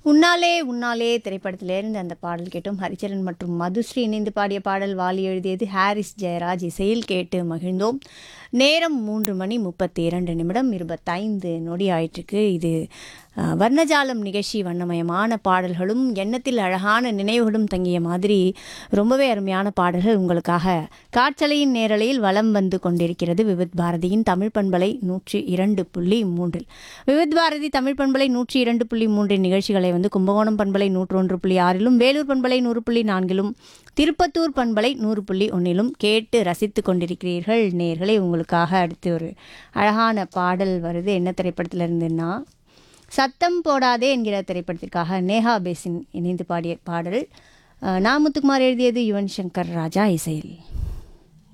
உன்னாலே உன்னாலே திரைப்படத்திலிருந்து அந்த பாடல் கேட்டோம் ஹரிச்சரன் மற்றும் மதுஸ்ரீ இணைந்து பாடிய பாடல் வாலி எழுதியது ஹாரிஸ் ஜெயராஜ் இசையில் கேட்டு மகிழ்ந்தோம் நேரம் மூன்று மணி முப்பத்தி இரண்டு நிமிடம் இருபத்தைந்து நொடி ஆயிற்றுக்கு இது அஹ், வர்ணஜாலம் நிகழ்ச்சி வண்ணமயமான பாடல்களும் எண்ணத்தில் அழகான நினைவுகளும் தங்கிய மாதிரி ரொம்பவே அருமையான பாடல்கள் உங்களுக்காக காற்றலையின் நேரலையில் வலம் வந்து கொண்டிருக்கிறது விவித் பாரதியின் தமிழ் பண்பலை நூற்றி இரண்டு புள்ளி மூன்றில் விவித் பாரதி தமிழ் பண்பலை நூற்றி இரண்டு புள்ளி மூன்றின் நிகழ்ச்சிகளை வந்து கும்பகோணம் பண்பலை நூற்றொன்று புள்ளி ஆறிலும் வேலூர் பண்பலை நூறு புள்ளி நான்கிலும் திருப்பத்தூர் பண்பலை நூறு புள்ளி ஒன்றிலும் கேட்டு ரசித்து கொண்டிருக்கிறீர்கள் நேர்களே உங்களுக்காக அடுத்து ஒரு அழகான பாடல் வருது என்ன திரைப்படத்தில் இருந்துன்னா சத்தம் போடாதே என்கிற திரைப்படத்திற்காக நேஹா பேசின் இணைந்து பாடிய பாடல் அஹ், நா முத்துக்குமார் எழுதியது யுவன் சங்கர் ராஜா இசையில்